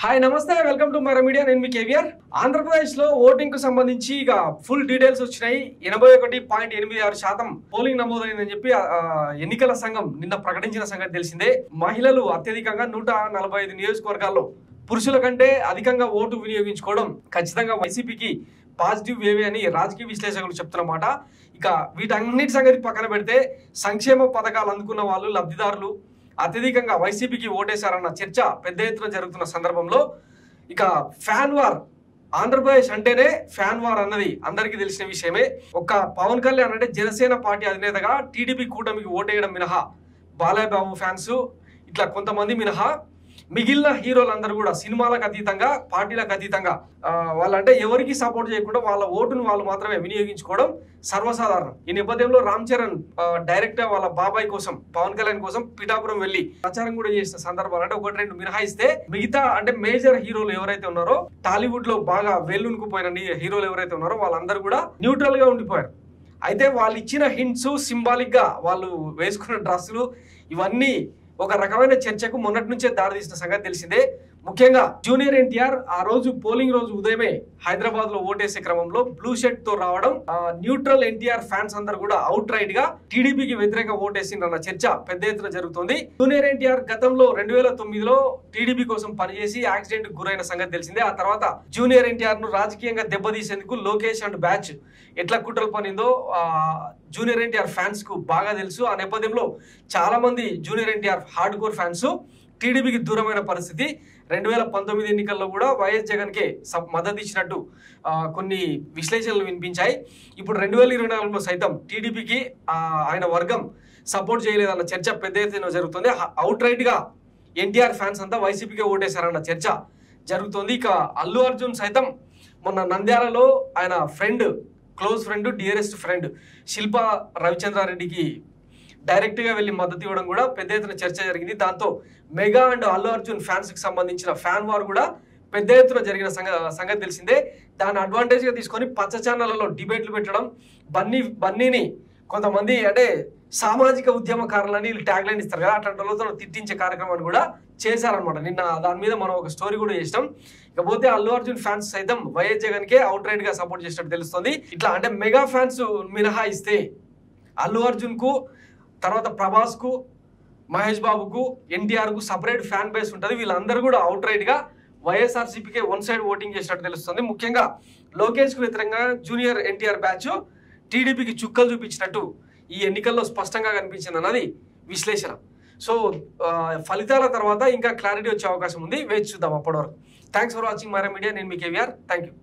hi నమస్తే welcome to మరో media నేను మీ కేవీఆర్ ఆంధ్రప్రదేశ్ లో ఓటింగ్ కు సంబంధించి ఇక ఫుల్ డీటెయిల్స్ వచ్చినాయి ఎనభై ఒకటి పాయింట్ ఎనిమిది ఆరు శాతం పోలింగ్ నమోదైందని చెప్పి ఆ, ఎన్నికల సంఘం నిన్న ప్రకటించిన సంగతి తెలిసిందే మహిళలు అత్యధికంగా నూట నలభై ఐదు నియోజకవర్గాల్లో పురుషుల కంటే అధికంగా ఓటు వినియోగించుకోవడం ఖచ్చితంగా వైసీపీకి పాజిటివ్ వేవే అని రాజకీయ విశ్లేషకులు చెప్తున్నమాట ఇక వీటన్నిటి సంగతి పక్కన పెడితే సంక్షేమ పథకాలు అందుకున్న వాళ్ళు లబ్ధిదారులు అత్యధికంగా వైసీపీకి ఓటేశారన్న చర్చ పెద్ద ఎత్తున జరుగుతున్న సందర్భంలో ఇక ఫ్యాన్ వార్ ఆంధ్రప్రదేశ్ అంటేనే ఫ్యాన్ వార్ అన్నది అందరికీ తెలిసిన విషయమే ఒక పవన్ కళ్యాణ్ అంటే జనసేన పార్టీ అధినేతగా టీడీపీ కూటమికి ఓటేయడం మినహా బాలయ్య బాబు ఫ్యాన్స్ ఇట్లా కొంతమంది మినహా మిగిలిన హీరోలందరూ కూడా సినిమాలకు అతీతంగా పార్టీలకు అతీతంగా ఆ, వాళ్ళంటే ఎవరికి సపోర్ట్ చేయకుండా వాళ్ళ ఓటును వాళ్ళు మాత్రమే వినియోగించుకోవడం సర్వసాధారణం ఈ నేపథ్యంలో రామ్ చరణ్ ఆ, డైరెక్ట్ గా వాళ్ళ బాబాయ్ కోసం పవన్ కళ్యాణ్ కోసం పిఠాపురం వెళ్ళి ప్రచారం కూడా చేసిన సందర్భాలు అంటే ఒకటి రెండు మినహాయిస్తే మిగతా అంటే మేజర్ హీరోలు ఎవరైతే ఉన్నారో టాలీవుడ్ లో బాగా వెల్లునుకుపోయిన నీ- హీరోలు ఎవరైతే ఉన్నారో వాళ్ళందరూ కూడా న్యూట్రల్ గా ఉండిపోయారు అయితే వాళ్ళు ఇచ్చిన హింట్స్ సింబాలిక్ గా వాళ్ళు వేసుకున్న డ్రెస్సులు ఇవన్నీ ఒక రకమైన చర్చకు మొన్నటి నుంచే దారితీసిన సంగతి తెలిసిందే ముఖ్యంగా జూనియర్ ఎన్టీఆర్ ఆ రోజు పోలింగ్ రోజు ఉదయమే హైదరాబాద్ లో ఓటేసే క్రమంలో బ్లూ షర్ట్ తో రావడం ఆ, న్యూట్రల్ ఎన్టీఆర్ ఫ్యాన్స్ అందరూ కూడా అవుట్ రైట్ గా టీడీపీకి వ్యతిరేక ఓటేసిందన్న చర్చ పెద్ద ఎత్తున జరుగుతుంది జూనియర్ ఎన్టీఆర్ గతంలో రెండు వేల తొమ్మిదిలో టీడీపీ కోసం పనిచేసి యాక్సిడెంట్ గురైన సంగతి తెలిసిందే ఆ తర్వాత జూనియర్ ఎన్టీఆర్ ను రాజకీయంగా దెబ్బతీసేందుకు లోకేష్ అండ్ బ్యాచ్ ఎట్లా కుట్రలు పనిందో ఆ, జూనియర్ ఎన్టీఆర్ ఫ్యాన్స్ కు బాగా తెలుసు ఆ నేపథ్యంలో చాలా మంది junior NTR hard core fans టీడీపీకి దూరమైన పరిస్థితి రెండు వేల పంతొమ్మిది ఎన్నికల్లో కూడా వైఎస్ జగన్కే సబ్ మద్దతు ఇచ్చినట్టు ఆ, కొన్ని విశ్లేషణలు వినిపించాయి ఇప్పుడు రెండు వేల ఇరవై నాలుగులో సైతం టీడీపీకి ఆయన వర్గం సపోర్ట్ చేయలేదన్న చర్చ పెద్ద ఎత్తున జరుగుతుంది అవుట్ రైట్ గా ఎన్టీఆర్ ఫ్యాన్స్ అంతా వైసీపీకే ఓటేశారన్న చర్చ జరుగుతోంది ఇక అల్లు అర్జున్ సైతం మొన్న నంద్యాలలో ఆయన friend close friend dearest friend Shilpa రవిచంద్రారెడ్డికి డైరెక్ట్ గా వెళ్ళి మద్దతు ఇవ్వడం కూడా పెద్ద ఎత్తున చర్చ జరిగింది దాంతో mega and Allu Arjun fans కి సంబంధించిన ఫ్యాన్ వార్ కూడా పెద్ద ఎత్తున జరిగిన సంగ సంగతి తెలిసిందే దాన్ని అడ్వాంటేజ్ గా తీసుకొని పచ్చ ఛానళ్లలో డిబేట్లు పెట్టడం బన్నీ బన్నీని కొంతమంది అంటే సామాజిక ఉద్యమకారులని ట్యాగ్ లైన్ ఇస్తారు కదా అట్లాంటి వాళ్ళతో తిట్టించే కార్యక్రమాన్ని కూడా చేశారనమాట నిన్న దాని మీద మనం ఒక స్టోరీ కూడా చేసినాం ఇకపోతే అల్లు అర్జున్ ఫ్యాన్స్ సైతం వైఎస్ జగన్ కే అవుట్ రైట్ గా సపోర్ట్ చేసినట్టు తెలుస్తుంది ఇట్లా అంటే మెగా ఫ్యాన్స్ మినహాయిస్తే అల్లు అర్జున్ కు తర్వాత ప్రభాస్ కు మహేష్ బాబుకు ఎన్టీఆర్ కు సపరేట్ ఫ్యాన్ బేస్ ఉంటుంది వీళ్ళందరూ కూడా అవుట్ రైట్ గా వైఎస్ఆర్సీపీకే వన్ సైడ్ ఓటింగ్ చేసినట్టు తెలుస్తుంది ముఖ్యంగా లోకేష్ కు వ్యతిరేకంగా జూనియర్ ఎన్టీఆర్ బ్యాచ్ టీడీపీకి చుక్కలు చూపించినట్టు ఈ ఎన్నికల్లో స్పష్టంగా కనిపించింది అన్నది విశ్లేషణ సో ఆ, ఫలితాల తర్వాత ఇంకా క్లారిటీ వచ్చే అవకాశం ఉంది వేచి చూద్దాం అప్పటి వరకు థ్యాంక్స్ ఫర్ వాచింగ్ మరా మీడియా నేను మీ కేవీఆర్ థ్యాంక్ యూ